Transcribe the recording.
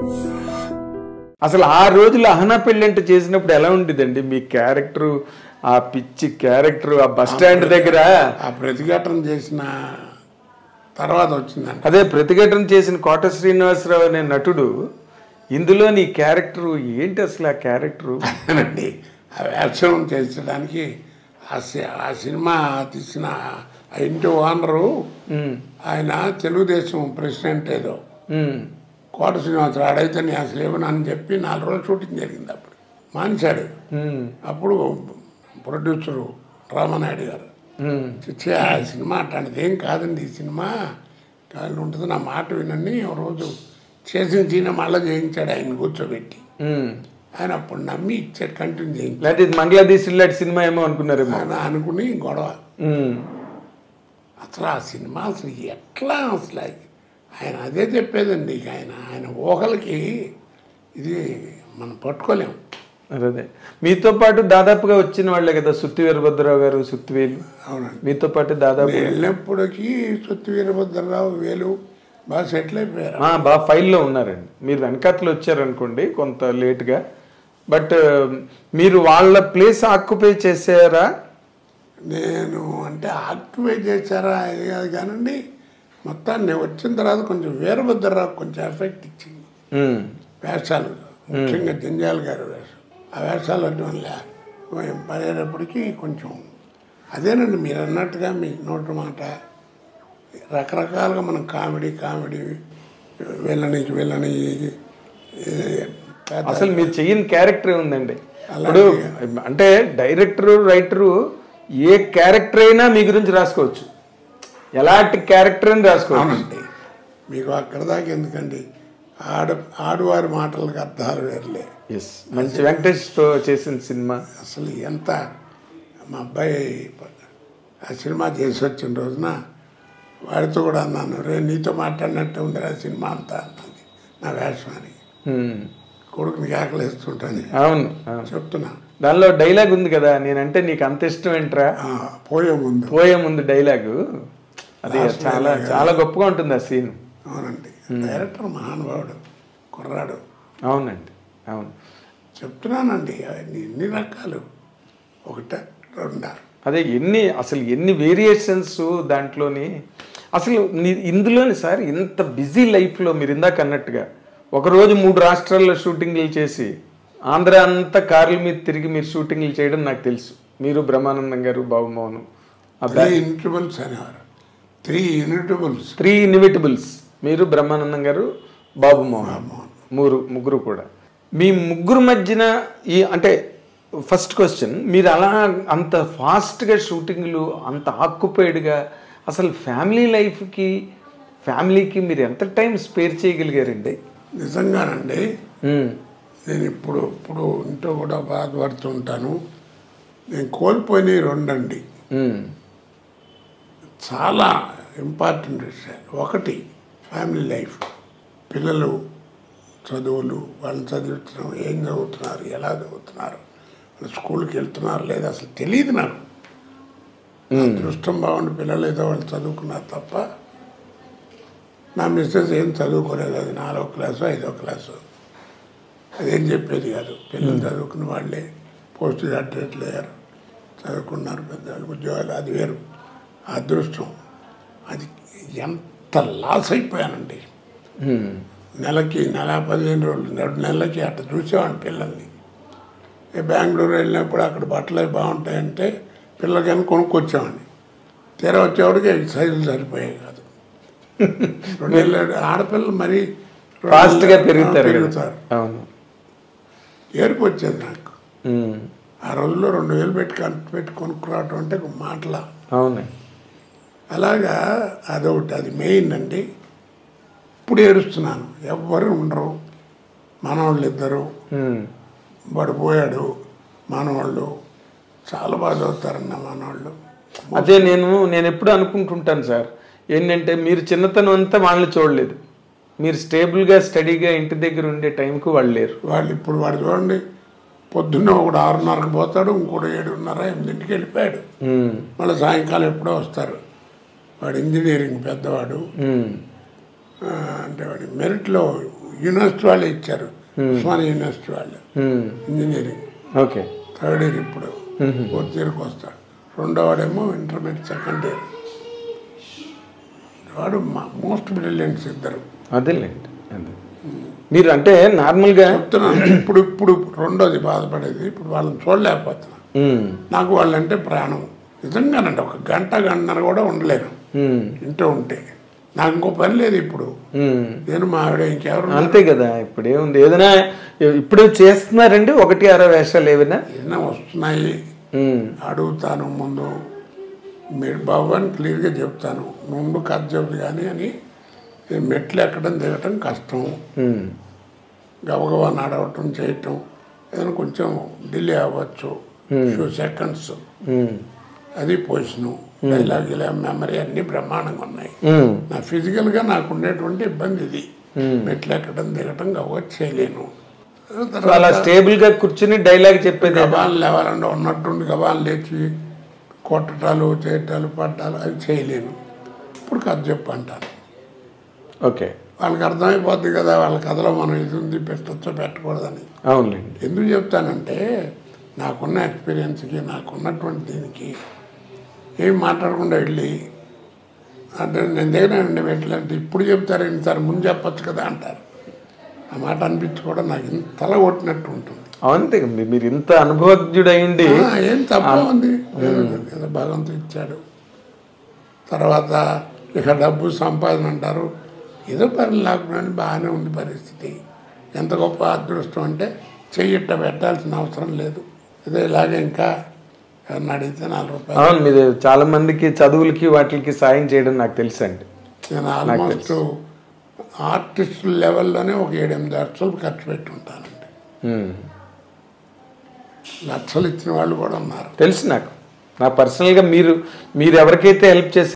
అసలు ఆ రోజులు అహనా పెళ్ళంట చేసినప్పుడు ఎలా ఉండేదండి మీ క్యారెక్టర్ ఆ పిచ్చి క్యారెక్టర్ ఆ బస్ స్టాండ్ దగ్గర ఆ ప్రతిఘటన చేసిన తర్వాత వచ్చిందంట అదే ప్రతిఘటన చేసిన కోట శ్రీనివాసరావు అనే నటుడు ఇందులో నీ క్యారెక్టర్ ఏంటి అసలు ఆ క్యారెక్టర్ అండి ఆ వేషం చేసడానికి ఆ సి- ఆ సినిమా తీసిన ఆ ఇంటి ఓనరు ఆయన తెలుగుదేశం ప్రెసిడెంట్ ఏదో కోట శ్రీనివాసరావు ఆడైతే నేను అసలు ఇవ్వనని చెప్పి నాలుగు రోజులు షూటింగ్ జరిగింది అప్పుడు మానేశాడు అప్పుడు ప్రొడ్యూసరు రామానాయుడు గారు చిచ్చి ఆ సినిమా అట్లాంటిది ఏం కాదండి ఈ సినిమా కాళ్ళు ఉంటుంది నా మాట వినండి ఒక రోజు చేసిన సినిమా మళ్ళీ చేయించాడు ఆయన కూర్చోబెట్టి ఆయన అప్పుడు నమ్మి ఇచ్చాడు కంటిన్యూ చేయించాడు లేకపోతే ఇది బంగ్లాదేశ్ ఇలాంటి సినిమా ఏమో అనుకున్నారేమో ఆయన అనుకుని గొడవ ఉమ్. అసలు ఆ సినిమా అసలు ఎట్లా అసలు ఆయన అదే చెప్పేదండి ఇక ఆయన ఆయన ఊహలకి ఇది మనం పట్టుకోలేం అదే మీతో పాటు దాదాపుగా వచ్చిన వాళ్ళే కదా సుత్తి వీరభద్రరావు గారు సుత్తివేలు అవునండి మీతో పాటు దాదాపు నేను వెళ్ళినప్పటికీ సొత్తు వీరభద్రరావు వేలు బాగా సెటిల్ అయిపోయారు ఆ, బాగా ఫైల్లో ఉన్నారండి మీరు వెనకాతలు వచ్చారనుకోండి కొంత లేట్గా బట్ మీరు వాళ్ళ ప్లేస్ ఆక్యుపై చేసారా నేను అంటే ఆక్టివే చేశారా అది కాదు కానండి మొత్తాన్ని వచ్చిన తర్వాత కొంచెం వీరభద్రరావు కొంచెం ఎఫెక్ట్ ఇచ్చింది ఉమ్. వేషాలు ముఖ్యంగా జంజాల గారి వేషం ఆ వేషాలు అడ్డం వల్ల పడేటప్పటికి కొంచెం అదేనండి మీరు అన్నట్టుగా మీ నోటి మాట రకరకాలుగా మనం కామెడీ కామెడీ వెళ్ళనికి వెళ్ళని పెద్ద అసలు మీరు చెయ్యని క్యారెక్టర్ ఉందండి ఇప్పుడు అంటే డైరెక్టర్ రైటరు ఏ క్యారెక్టర్ అయినా మీ గురించి రాసుకోవచ్చు ఎలాంటి క్యారెక్టర్ అని రాసుకోవచ్చు అవునండి మీకు అక్కడ దాకా ఎందుకండి ఆడ ఆడవారి మాటలకు అర్థాలు వేరులే ఎస్ మంచి వెంకటేష్తో చేసిన సినిమా అసలు ఎంత మా అబ్బాయి ఆ సినిమా చేసి వచ్చిన రోజున వాడితో కూడా అన్నాను రే నీతో మాట్లాడినట్టు ఉంది ఆ సినిమా అంతా అన్నది నా వేషం అని హ్మ్. కొడుకుని కేకలేస్తుంటాను అవును అవును. చెప్తున్నా దానిలో డైలాగ్ ఉంది కదా నేనంటే నీకు అంత ఇష్టం ఏంట్రా ఆ, పోయే ముందు పోయే ముందు డైలాగు అది చాలా చాలా గొప్పగా ఉంటుంది ఆ సీన్ అవునండి డైరెక్టర్ మహానుభావుడు కుర్రాడు అవునండి అవును చెప్తున్నానండి అవన్నీ ఎన్ని రకాలు ఒకట రెండా అదే ఎన్ని అసలు ఎన్ని వేరియేషన్స్ దాంట్లోని అసలు ని- ఇందులోని సార్ ఇంత బిజీ లైఫ్లో మీరు ఇందాక అన్నట్టుగా ఒకరోజు మూడు రాష్ట్రాల్లో షూటింగ్లు చేసి ఆంధ్ర అంతా కార్ల మీద తిరిగి మీరు షూటింగ్లు చేయడం నాకు తెలుసు మీరు బ్రహ్మానందం గారు బాబుమోహన్ త్రీ ఇన్విటబుల్స్ అనేవారు త్రీ ఇన్విటబుల్స్ త్రీ ఇన్విటబుల్స్ మీరు బ్రహ్మానందం గారు బాబు మోహన్ మూరు ముగ్గురు కూడా మీ ముగ్గురు మధ్యన ఈ అంటే ఫస్ట్ క్వశ్చన్ మీరు అలా అంత ఫాస్ట్గా షూటింగ్లు అంత ఆక్యుపైడ్గా అసలు ఫ్యామిలీ లైఫ్కి ఫ్యామిలీకి మీరు ఎంత టైం స్పేర్ చేయగలిగారండి నిజంగానండి ఉమ్, నేను ఇప్పుడు ఇప్పుడు ఇంట్లో కూడా బాధపడుతుంటాను నేను కోల్పోయినవి రెండండి ఉమ్, చాలా ఇంపార్టెంట్ విషయాలు ఒకటి ఫ్యామిలీ లైఫ్ పిల్లలు చదువులు వాళ్ళని చదివించడం ఏం చదువుతున్నారు ఎలా చదువుతున్నారు వాళ్ళు స్కూల్కి వెళ్తున్నారు లేదా అసలు తెలియదు నాకు నా అదృష్టం బాగుండి పిల్లలు ఏదో వాళ్ళు చదువుకున్నారు తప్ప నా మిస్సెస్ ఏం చదువుకోలేదు అది నాలుగో క్లాసు ఐదో క్లాసు అదేం చెప్పేది కాదు పిల్లలు చదువుకున్న వాళ్ళే పోస్ట్ గ్రాడ్యుయేట్లు అయ్యారు చదువుకున్నారు పెద్దవాళ్ళు ఉద్యోగాలు అది వేరు ఆ అదృష్టం అది ఎంత లాస్ అయిపోయానండి ఉమ్, నెలకి నెల పదిహేను రోజులు రెండు నెలలకి అట్లా చూసేవాడిని పిల్లల్ని ఏ బెంగళూరు వెళ్ళినప్పుడు అక్కడ బట్టలు అవి బాగుంటాయంటే పిల్లలకని కొనుక్కొచ్చేవాడిని తీరా వచ్చేవాడికి సైజులు సరిపోయాయి కాదు రెండు నెలలు ఆడపిల్లలు మరీ రెండు ఫాస్ట్గా నెలలు- పెరుగుతారు కదా. పెరుగుతారు అవును ఏడుపు వచ్చేది నాకు ఉమ్, ఆ రోజుల్లో రెండు వేలు పెట్టి కన్- పెట్టి కొనుక్కురావటం అంటే ఒక మాటల అవును అలాగా అదొకటి అది మెయిన్ అండి ఇప్పుడు ఏడుస్తున్నాను ఎవ్వరు ఉండరు మనవాళ్ళు ఇద్దరు ఉమ్, వాడు పోయాడు మనవాళ్ళు చాలా బాగా చదువుతారన్న మనవాళ్ళు అదే నేను నేను ఎప్పుడు అనుకుంటుంటాను సార్ ఏంటంటే మీరు చిన్నతనం అంతా వాళ్ళని చూడలేదు మీరు స్టేబుల్గా స్టడీగా ఇంటి దగ్గర ఉండే టైంకు వాళ్ళు లేరు వాళ్ళు ఇప్పుడు వాడు చూడండి పొద్దున్న ఒకడు ఆరున్నరకు పోతాడు ఇంకోటి ఏడున్నర ఎనిమిదింటికి వెళ్ళిపోయాడు ఉమ్, మళ్ళీ సాయంకాలం ఎప్పుడో వస్తారు వాడు ఇంజనీరింగ్ పెద్దవాడు ఉమ్, ఆ, అంటే వాడి మెరిట్లో యూనివర్సిటీ వాళ్ళు ఇచ్చారు ఉస్మానియా యూనివర్సిటీ వాళ్ళు um, engineering okay third year ఇప్పుడు ఫోర్త్ ఇయర్కి వస్తాడు రెండో వాడేమో ఇంటర్మీడియట్ సెకండ్ ఇయర్ వాడు మోస్ట్ బ్రిలియంట్స్ ఇద్దరు అదేలేండి అదే మీరు అంటే నార్మల్గా చెప్తున్నాను ఇప్పుడు ఇప్పుడు రెండోది బాధపడేది ఇప్పుడు వాళ్ళని చూడలేకపోతున్నా ఉమ్, నాకు వాళ్ళంటే ప్రాణం నిజంగానండి ఒక గంట గంటన్నర కూడా ఉండలేను ఉమ్, ఇంట్లో ఉంటే నాకు ఇంకో పని లేదు ఇప్పుడు ఉమ్. నేను మా ఆవిడ ఇంకెవరు ఉన్నారు? అంతే కదా ఇప్పుడు ఏముంది ఏదైనా ఇప్పుడు చేస్తున్నారండి ఒకటి అర వేషాలు ఏమైనా ఏదైనా వస్తున్నాయి ఉమ్, అడుగుతాను ముందు మీరు బాబు అని క్లియర్గా చెప్తాను ముందు కథ చెబుదు కానీ అని నేను మెట్లు ఎక్కడం దిగటం కష్టం ఉమ్, గబగబా నడవటం చేయటం ఏదైనా కొంచెం డిలే అవ్వచ్చు ఫ్యూ సెకండ్స్ ఉమ్, అది పొజిషను డైలాగ్ ఇలా మెమరీ అన్నీ బ్రహ్మాండంగా ఉన్నాయి ఉమ్, నా ఫిజికల్గా నాకు ఉండేటువంటి ఇబ్బంది ఇది మెట్లు ఎక్కడం దిగటం గబగబా చేయలేను సో అలా స్టేబుల్ గా కూర్చుని డైలాగ్ చెప్పేది గబాలు లేవాలంటే ఉన్నట్టుండి గబాలు లేచి కొట్టటాలు చేయటాలు పట్టాలు అవి చేయలేను ఇప్పుడు కథ చెప్పు అంటాను ఓకే వాళ్ళకి అర్థమైపోద్ది కదా వాళ్ళ కథలో మనం ఇది ఉంది పెట్టచ్చో పెట్టకూడదని అవునులేండి ఎందుకు చెప్తానంటే నాకున్న ఎక్స్పీరియన్స్కి నాకున్నటువంటి దీనికి ఏం మాట్లాడకుండా వెళ్ళి అంటే నేను దగ్గర పెట్టలేంటే ఇప్పుడు చెప్తారేంటి సార్ ముందు చెప్పొచ్చు కదా అంటారు ఆ మాట అనిపించి కూడా నాకు ఇంత తల కొట్టినట్టు ఉంటుంది అంతే మీ- మీరు ఇంత అనుభవజ్ఞుడైండి ఆ, ఏం తప్ప ఉంది ఏదో భగవంతుడు ఇచ్చాడు తర్వాత ఇక డబ్బు సంపాదన అంటారు ఏదో పని లేకుండా బాగానే ఉంది పరిస్థితి ఎంత గొప్ప అదృష్టం అంటే చెయ్యిట్ట పెట్టాల్సిన అవసరం లేదు ఏదో ఇలాగే ఇంకా ఎవరిని అడిగితే నాలుగు రూపాయలు అవును మీరు చాలా మందికి చదువులకి వాటికి సాయం చేయడం నాకు తెలుసండి నేను ఆల్మోస్ట్ ఆర్టిస్ట్ లెవెల్లోనే ఒక ఏడెనిమిది లక్షలు ఖర్చు పెట్టి ఉంటానండి ఉమ్. లక్షలు ఇచ్చిన వాళ్ళు కూడా ఉన్నారు తెలుసు నాకు నా పర్సనల్గా మీరు మీరు ఎవరికైతే హెల్ప్ చేసి